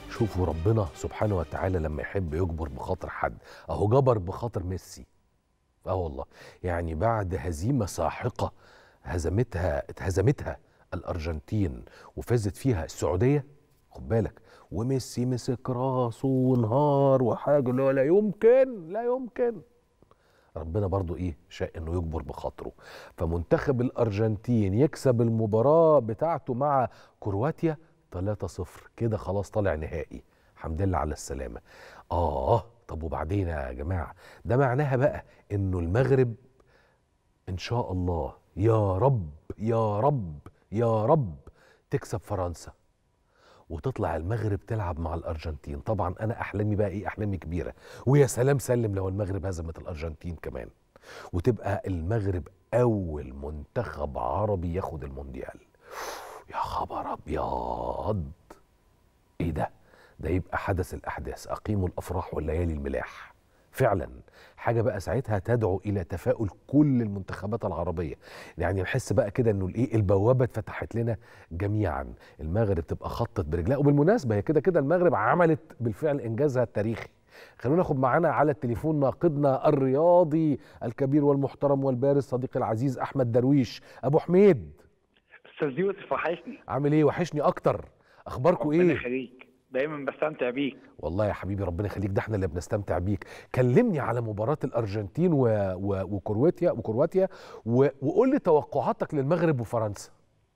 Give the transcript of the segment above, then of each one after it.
شوفوا ربنا سبحانه وتعالى لما يحب يجبر بخاطر حد اهو جبر بخاطر ميسي اه والله يعني بعد هزيمه ساحقه هزمتها اتهزمتها الارجنتين وفازت فيها السعوديه خد بالك وميسي مسك راسه ونهار وحاجه لا لا يمكن لا يمكن ربنا برضو ايه شاء انه يجبر بخاطره فمنتخب الارجنتين يكسب المباراه بتاعته مع كرواتيا 3-0 كده خلاص طالع نهائي الحمد لله على السلامه اه طب وبعدين يا جماعه ده معناها بقى انه المغرب ان شاء الله يا رب يا رب يا رب تكسب فرنسا وتطلع المغرب تلعب مع الارجنتين طبعا انا احلامي بقى ايه احلامي كبيره ويا سلام سلم لو المغرب هزمت الارجنتين كمان وتبقى المغرب اول منتخب عربي ياخد المونديال يا خبر ابيض ايه ده ده يبقى حدث الاحداث اقيموا الافراح والليالي الملاح فعلا حاجه بقى ساعتها تدعو الى تفاؤل كل المنتخبات العربيه يعني نحس بقى كده انه الايه البوابه اتفتحت لنا جميعا المغرب تبقى خطت برجلها وبالمناسبه هي كده كده المغرب عملت بالفعل انجازها التاريخي خلونا ناخد معانا على التليفون ناقدنا الرياضي الكبير والمحترم والبارز صديقي العزيز احمد درويش ابو حميد استاذ يوسف وحشني عامل ايه وحشني اكتر اخباركم ربنا ايه يخليك دايما بستمتع بيك والله يا حبيبي ربنا يخليك ده احنا اللي بنستمتع بيك كلمني على مباراة الأرجنتين و... و... وكرواتيا وكرواتيا و... وقول لي توقعاتك للمغرب وفرنسا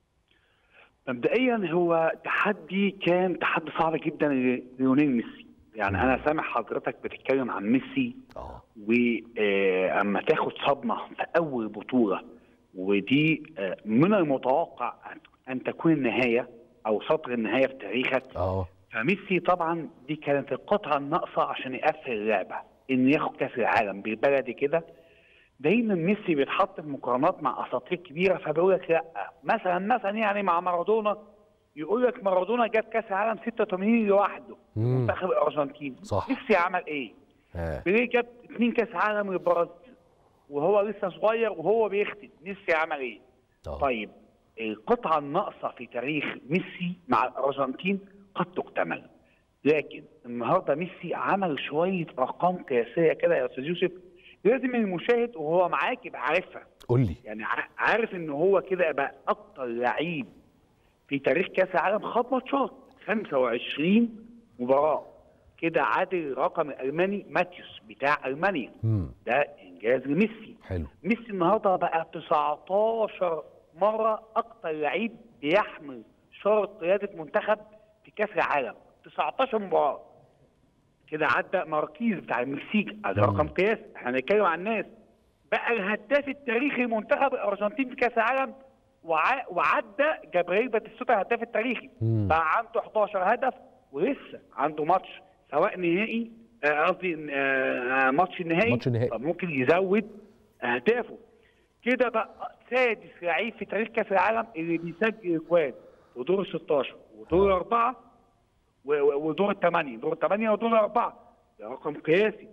مبدئيا هو تحدي كان تحدي صعب جدا ليونيل ميسي يعني انا سامع حضرتك بتتكلم عن ميسي اه واما تاخد صدمه في اول بطوله ودي آه، من المتوقع أن- ان تكون النهايه او سطر النهايه في تاريخك اه فميسي طبعا دي كانت القطعه الناقصه عشان يقفل اللعبه انه ياخد كاس العالم بالبلدي كده دايما ميسي بيتحط في مقارنات مع اساطير كبيره فبيقول لك لا مثلا مثلا يعني مع مارادونا يقول لك مارادونا جاب كاس العالم 86 لوحده مم. منتخب الارجنتين صح. ميسي عمل ايه؟ ها بيليه جاب اثنين كاس عالم للبرازيل وهو لسه صغير وهو بيختم ميسي عمل ايه؟ اه طيب القطعة الناقصة في تاريخ ميسي مع الأرجنتين قد تكتمل لكن النهارده ميسي عمل شوية أرقام قياسية كده يا أستاذ يوسف لازم المشاهد وهو معاك يبقى عارفها قول لي يعني ع- عارف إن هو كده بقى أكتر لعيب في تاريخ كأس العالم خد ماتشات 25 مباراة كده عادل رقم الألماني ماتيوس بتاع ألمانيا امم ده إنجاز لميسي حلو ميسي النهارده بقى 19 مره اكتر لعيب بيحمل شارة قياده منتخب في كاس العالم 19 مباراه كده عدى ماركيز بتاع المكسيك ده مم. رقم قياس احنا هنتكلم عن الناس بقى الهداف التاريخي لمنتخب الارجنتين في كاس العالم وع- وعدى جابريل باتيستوتا الهداف التاريخي مم. بقى عنده 11 هدف ولسه عنده ماتش سواء نهائي آه، قصدي آه، آه، ماتش نهائي ماتش نهائي. طب ممكن يزود اهدافه كده بقى سادس لعيب في تاريخ كاس العالم اللي بيسجل اجوان ودور ال 16 ودور الاربعه و- و- ودور الثمانيه دور الثمانيه ودور الاربعه ده رقم قياسي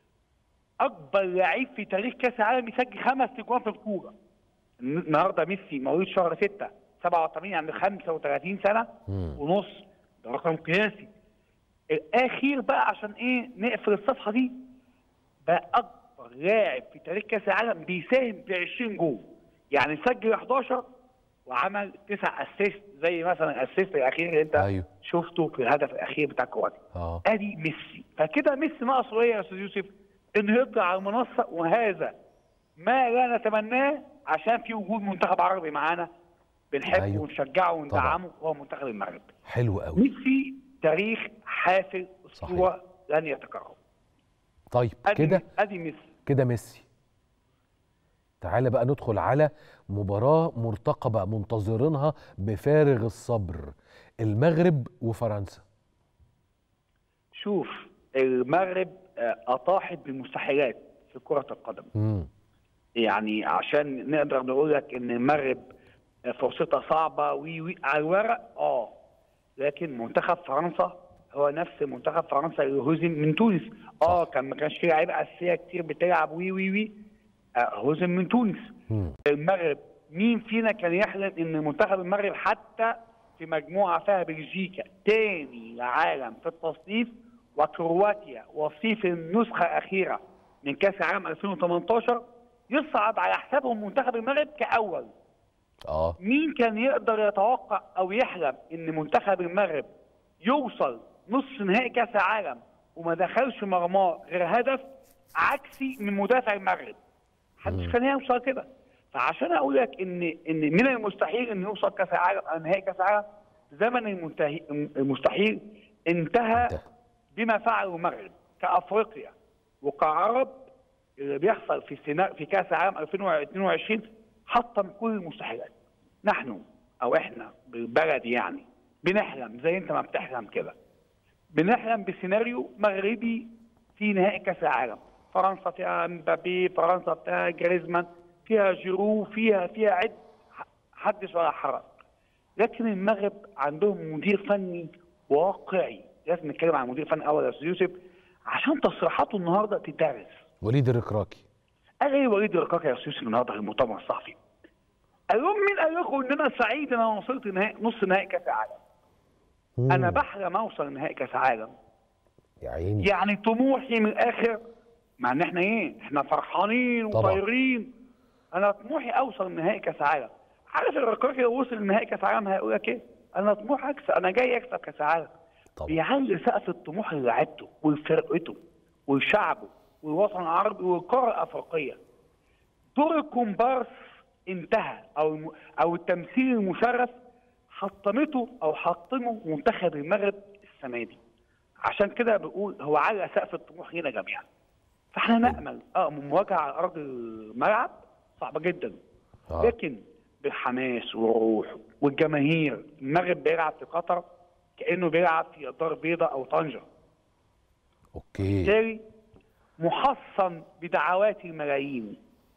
اكبر لعيب في تاريخ كاس العالم يسجل خمس اجوان في الكوره النهارده ميسي مواليد شهر 6 87 يعني 35 سنه مم. ونص ده رقم قياسي الاخير بقى عشان ايه نقفل الصفحه دي بقى اكبر لاعب في تاريخ كاس العالم بيساهم في 20 جول يعني سجل 11 وعمل تسع اسيست زي مثلا الاسيست الاخير اللي انت ايوه شفته في الهدف الاخير بتاع كرواتيا اه ادي ميسي فكده ميسي ناقصه ايه يا استاذ يوسف انه يطلع على المنصه وهذا ما لا نتمناه عشان في وجود منتخب عربي معانا بنحبه أيوه. ونشجعه وندعمه وهو منتخب المغرب حلو قوي ميسي تاريخ حافل اسطوره لن يتكرر طيب ادي كده ادي ميسي كده ميسي تعالى بقى ندخل على مباراة مرتقبة منتظرينها بفارغ الصبر المغرب وفرنسا شوف المغرب آه، اطاحت بالمستحيلات في كره القدم امم يعني عشان نقدر نقول لك ان المغرب فرصتها صعبه وي وي على الورق اه لكن منتخب فرنسا هو نفس منتخب فرنسا اللي هزم من تونس اه كان ما كانش فيه لعيبه اساسيه كتير بتلعب وي وي وي آه هزم من تونس مم. المغرب مين فينا كان يحلم ان منتخب المغرب حتى في مجموعه فيها بلجيكا تاني العالم في التصنيف وكرواتيا وصيف النسخه الاخيره من كاس العالم 2018 يصعد على حسابهم منتخب المغرب كاول اه مين كان يقدر يتوقع او يحلم ان منتخب المغرب يوصل نص نهائي كاس العالم وما دخلش مرماه غير هدف عكسي من مدافع المغرب محدش كان يوصل كده فعشان اقول لك ان ان من المستحيل ان يوصل كاس العالم أو نهائي كاس العالم زمن المنتهي المستحيل انتهى انتهى. بما فعله المغرب كافريقيا وكعرب اللي بيحصل في سيناء في كاس العالم 2022 حطم كل المستحيلات نحن او احنا بالبلد يعني بنحلم زي انت ما بتحلم كده بنحلم بسيناريو مغربي في نهائي كاس العالم فرنسا فيها مبابي فرنسا فيها جريزمان فيها جيرو فيها فيها عد حدث ولا حرج لكن المغرب عندهم مدير فني واقعي لازم نتكلم عن مدير فني اول يا استاذ يوسف عشان تصريحاته النهارده تدرس وليد الركراكي قال ايه وليد الركاكي يا استاذ يوسف النهارده في المؤتمر الصحفي قال لهم مين قال لكم ان انا سعيد ان انا وصلت نهائي نص نهائي كاس العالم انا بحلم اوصل نهائي كاس العالم يا عيني يعني طموحي من الاخر مع ان احنا ايه احنا فرحانين طبعا. وطايرين انا طموحي اوصل نهائي كاس العالم عارف الركاكي لو وصل نهائي كاس العالم هيقول لك ايه انا طموحي اكسب انا جاي اكسب كاس العالم طبعا بيعلي سقف الطموح للاعيبته ولفرقته ولشعبه والوطن العربي والقاره الافريقيه دور الكومبارس انتهى او الم- او التمثيل المشرف حطمته او حطمه منتخب المغرب السنه دي عشان كده بقول هو على سقف الطموح لينا جميعا فاحنا نامل اه مواجهه على ارض الملعب صعبه جدا آه. لكن بالحماس والروح والجماهير المغرب بيلعب في قطر كانه بيلعب في دار بيضاء او طنجه اوكي بالتالي محصن بدعوات الملايين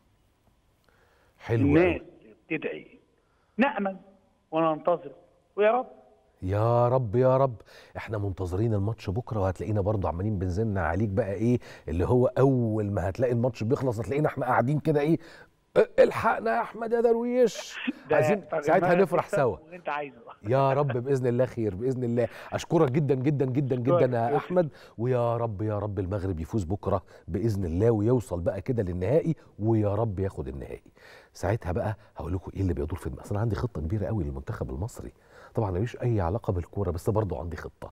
حلو الناس قوي بتدعي نامل وننتظر ويا رب يا رب يا رب احنا منتظرين الماتش بكره وهتلاقينا برضو عمالين بنزلنا عليك بقى ايه اللي هو اول ما هتلاقي الماتش بيخلص هتلاقينا احنا قاعدين كده ايه اه، الحقنا يا احمد يا درويش ده عايزين فرق ساعتها المغرب نفرح تكسب سوا واللي انت عايزه يا رب باذن الله خير باذن الله اشكرك جدا جدا جدا جدا يا احمد ويا رب يا رب المغرب يفوز بكره باذن الله ويوصل بقى كده للنهائي ويا رب ياخد النهائي ساعتها بقى هقول لكم ايه اللي بيدور في دماغي اصل انا عندي خطه كبيره قوي للمنتخب المصري طبعا ماليش اي علاقه بالكوره بس برضه عندي خطه